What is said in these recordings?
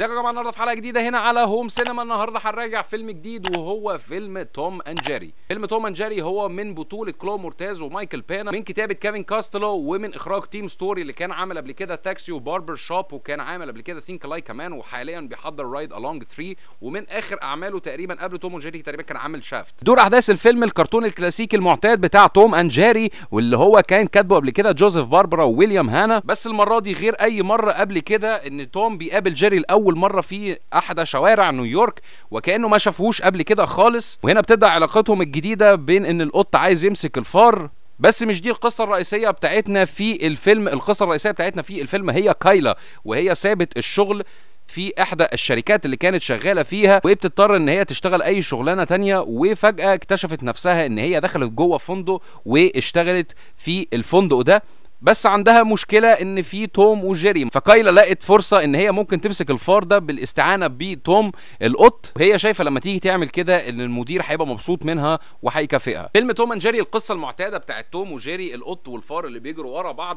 ازيكم يا جماعه النهارده في حلقه جديده هنا على هوم سينما النهارده هنراجع فيلم جديد وهو فيلم توم اند جيري فيلم توم اند جيري هو من بطوله كلو مورتاز ومايكل بينا من كتابه كيفن كاستلو ومن اخراج تيم ستوري اللي كان عامل قبل كده تاكسي وباربر شوب وكان عامل قبل كده ثينك لاي كمان وحاليا بيحضر رايد الونج 3 ومن اخر اعماله تقريبا قبل توم اند جيري تقريبا كان عامل شافت دور احداث الفيلم الكرتون الكلاسيكي المعتاد بتاع توم اند جيري واللي هو كان كاتبه قبل كده جوزيف باربرا وويليام هانا بس المره دي غير اي مره قبل كده ان توم بيقابل جيري لاول مره في احدى شوارع نيويورك وكانه ما شافهوش قبل كده خالص وهنا بتبدا علاقتهم الجديده بين ان القط عايز يمسك الفار بس مش دي القصة الرئيسية بتاعتنا في الفيلم القصة الرئيسية بتاعتنا في الفيلم هي كايلا وهي سابت الشغل في احدى الشركات اللي كانت شغاله فيها وبتضطر ان هي تشتغل اي شغلانه تانية وفجاه اكتشفت نفسها ان هي دخلت جوه فندق واشتغلت في الفندق ده بس عندها مشكله ان في توم وجيري فكايلا لقت فرصه ان هي ممكن تمسك الفار ده بالاستعانه بتوم القط وهي شايفه لما تيجي تعمل كده ان المدير هيبقى مبسوط منها وهيكافئها فيلم توم اند جيري القصه المعتاده بتاعت توم وجيري القط والفار اللي بيجروا ورا بعض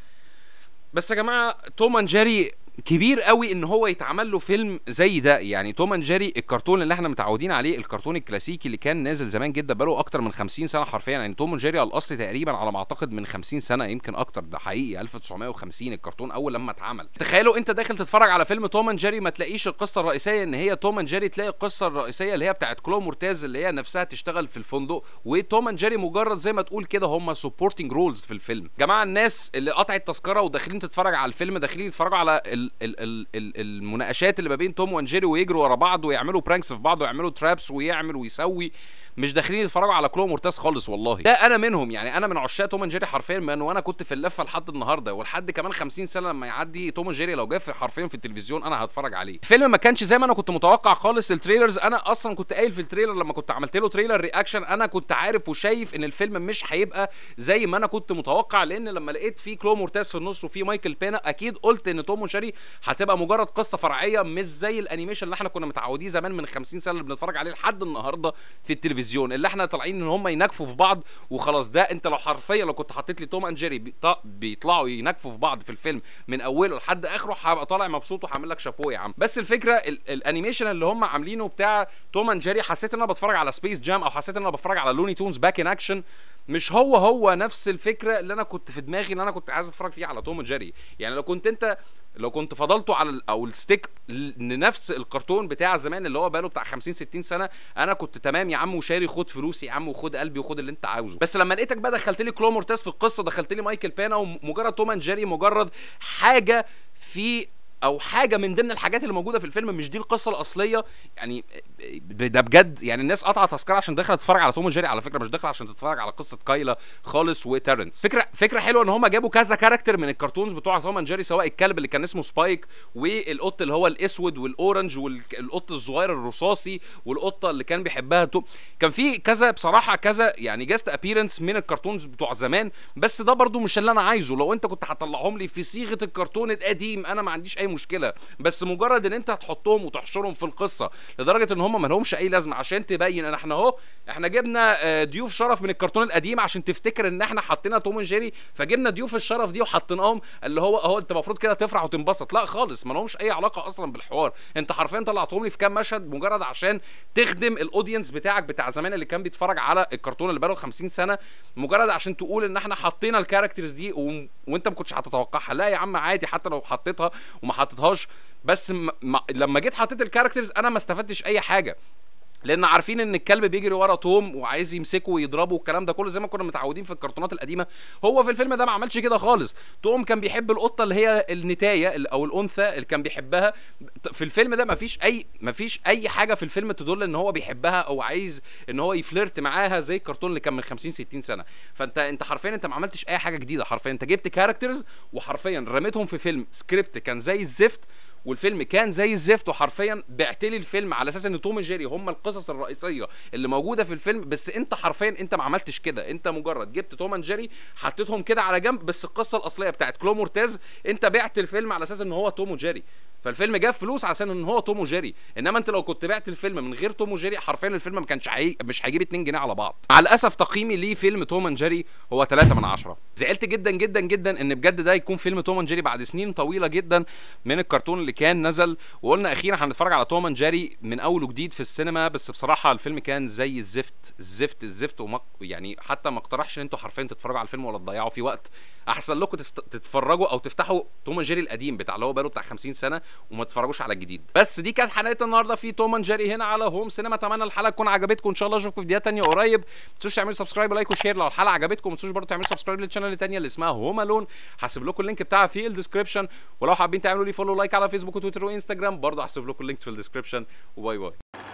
بس يا جماعه توم اند جيري كبير قوي ان هو يتعمل له فيلم زي ده يعني توم اند جيري الكرتون اللي احنا متعودين عليه الكرتون الكلاسيكي اللي كان نازل زمان جدا بقاله اكتر من 50 سنه حرفيا يعني توم اند جيري الاصلي تقريبا على ما اعتقد من 50 سنه يمكن اكتر ده حقيقي 1950 الكرتون اول لما اتعمل تخيلوا انت داخل تتفرج على فيلم توم اند جيري ما تلاقيش القصه الرئيسيه ان هي توم اند جيري تلاقي القصه الرئيسيه اللي هي بتاعت كلو مورتاز اللي هي نفسها تشتغل في الفندق وتوم اند جيري مجرد زي ما تقول كده هم سبورتنج رولز في الفيلم جماعه الناس اللي قطعت تذكره وداخلين تتفرج على الفيلم داخلين يتفرجوا على ال ال ال ال المناقشات اللي ما بين توم وانجيري ويجروا ورا بعض ويعملوا برانكس في بعض ويعملوا ترابس ويعمل ويسوي مش داخلين يتفرجوا على كلو مورتاز خالص والله ده انا منهم يعني انا من عشاق توم اند جيري حرفيا من وانا كنت في اللفه لحد النهارده ولحد كمان 50 سنه لما يعدي توم اند جيري لو جه في حرفيا في التلفزيون انا هتفرج عليه الفيلم ما كانش زي ما انا كنت متوقع خالص التريلرز انا اصلا كنت قايل في التريلر لما كنت عملت له تريلر رياكشن انا كنت عارف وشايف ان الفيلم مش هيبقى زي ما انا كنت متوقع لان لما لقيت فيه كلو مورتاز في النص وفيه مايكل بينا اكيد قلت ان توم اند جيري هتبقى مجرد قصه فرعيه مش زي الانيميشن اللي احنا كنا متعودين زمان من 50 سنه اللي بنتفرج عليه لحد النهارده في التلفزيون اللي احنا طالعين ان هم ينكفوا في بعض وخلاص ده انت لو حرفيا لو كنت حطيت لي توم اند جيري بيطلعوا ينكفوا في بعض في الفيلم من اوله لحد اخره هبقى طالع مبسوط وهعمل لك شابوه يا عم بس الفكره ال الانيميشن اللي هم عاملينه بتاع توم اند جيري حسيت ان انا بتفرج على سبيس جام او حسيت ان انا بتفرج على لوني تونز باك ان اكشن مش هو هو نفس الفكره اللي انا كنت في دماغي ان انا كنت عايز اتفرج فيها على توم اند جيري يعني لو كنت انت لو كنت فضلته على او الستيك لنفس الكرتون بتاع زمان اللي هو بقاله بتاع 50 60 سنه انا كنت تمام يا عم وشاري خد فلوسي يا عم وخد قلبي وخد اللي انت عاوزه بس لما لقيتك بقى دخلت لي كلو مورتاز في القصه دخلت لي مايكل بينا ومجرد توم اند جيري مجرد حاجه في او حاجه من ضمن الحاجات اللي موجوده في الفيلم مش دي القصه الاصليه يعني ده بجد يعني الناس قطع تذكره عشان داخله تتفرج على توم وجيري على فكره مش داخله عشان تتفرج على قصه كايلا خالص وتيرنس فكره فكره حلوه ان هم جابوا كذا كاركتر من الكرتونز بتوع توم اند جيري سواء الكلب اللي كان اسمه سبايك والقط اللي هو الاسود والاورنج والقط الصغير الرصاصي والقطه اللي كان بيحبها توم كان في كذا بصراحه كذا يعني جاست ابييرنس من الكرتونز بتوع زمان بس ده برضو مش اللي انا عايزه لو انت كنت هتطلعهم لي في صيغه الكرتون القديم انا ما عنديش اي مشكله بس مجرد ان انت هتحطهم وتحشرهم في القصه لدرجه ان هم ما لهمش اي لازمه عشان تبين ان احنا اهو احنا جبنا ضيوف شرف من الكرتون القديم عشان تفتكر ان احنا حطينا توم اند جيري فجبنا ضيوف الشرف دي وحطيناهم اللي هو اهو انت المفروض كده تفرح وتنبسط لا خالص ما لهمش اي علاقه اصلا بالحوار انت حرفيا طلعتهم لي في كام مشهد مجرد عشان تخدم الاودينس بتاعك بتاع زمان اللي كان بيتفرج على الكرتون اللي بقاله 50 سنه مجرد عشان تقول ان احنا حطينا الكاركترز دي و... وانت ما كنتش هتتوقعها لا يا عم عادي حتى لو حطيتها وما حطيتهاش بس م... م... لما جيت حطيت الكاركترز انا ما استفدتش اي حاجه لان عارفين ان الكلب بيجري ورا توم وعايز يمسكه ويضربه والكلام ده كله زي ما كنا متعودين في الكرتونات القديمه هو في الفيلم ده ما عملش كده خالص توم كان بيحب القطه اللي هي النتايه او الانثى اللي كان بيحبها في الفيلم ده ما فيش اي ما فيش اي حاجه في الفيلم تدل ان هو بيحبها او عايز ان هو يفلرت معاها زي الكرتون اللي كان من 50 60 سنه فانت انت حرفيا انت ما عملتش اي حاجه جديده حرفيا انت جبت كاركترز وحرفيا رميتهم في فيلم سكريبت كان زي الزفت والفيلم كان زي الزفت وحرفيا بعت لي الفيلم على اساس ان توم اند جيري هم القصص الرئيسيه اللي موجوده في الفيلم بس انت حرفيا انت ما عملتش كده انت مجرد جبت توم اند جيري حطيتهم كده على جنب بس القصه الاصليه بتاعت كلو مورتاز انت بعت الفيلم على اساس ان هو توم وجيري فالفيلم جاب فلوس عشان ان هو توم وجيري انما انت لو كنت بعت الفيلم من غير توم وجيري حرفيا الفيلم ما كانش هي... مش هيجيب 2 جنيه على بعض مع الاسف تقييمي لفيلم توم اند جيري هو 3 من 10 زعلت جدا جدا جدا ان بجد ده يكون فيلم توم اند جيري بعد سنين طويله جدا من الكرتون اللي كان نزل وقلنا اخيرا هنتفرج على توم اند جيري من اول وجديد في السينما بس بصراحه الفيلم كان زي الزفت الزفت الزفت وما يعني حتى ما اقترحش ان انتوا حرفيا تتفرجوا على الفيلم ولا تضيعوا فيه وقت احسن لكم تفت... تتفرجوا او تفتحوا توم اند جيري القديم بتاع اللي هو بقاله بتاع 50 سنه وما تتفرجوش على الجديد بس دي كانت حلقه النهارده في توم اند جيري هنا على هوم سينما اتمنى الحلقه تكون عجبتكم ان شاء الله اشوفكم في فيديوهات تانية قريب ما تنسوش تعملوا سبسكرايب ولايك وشير لو الحلقه عجبتكم ما تنسوش برضه تعملوا سبسكرايب للشانل الثانيه اللي اسمها هوم الون هسيب لكم اللينك بتاعها في الديسكربشن ولو حابين تعملوا لي فولو لايك على فيسبوك وتويتر وانستجرام برضه هسيب لكم اللينكس في الديسكربشن وباي باي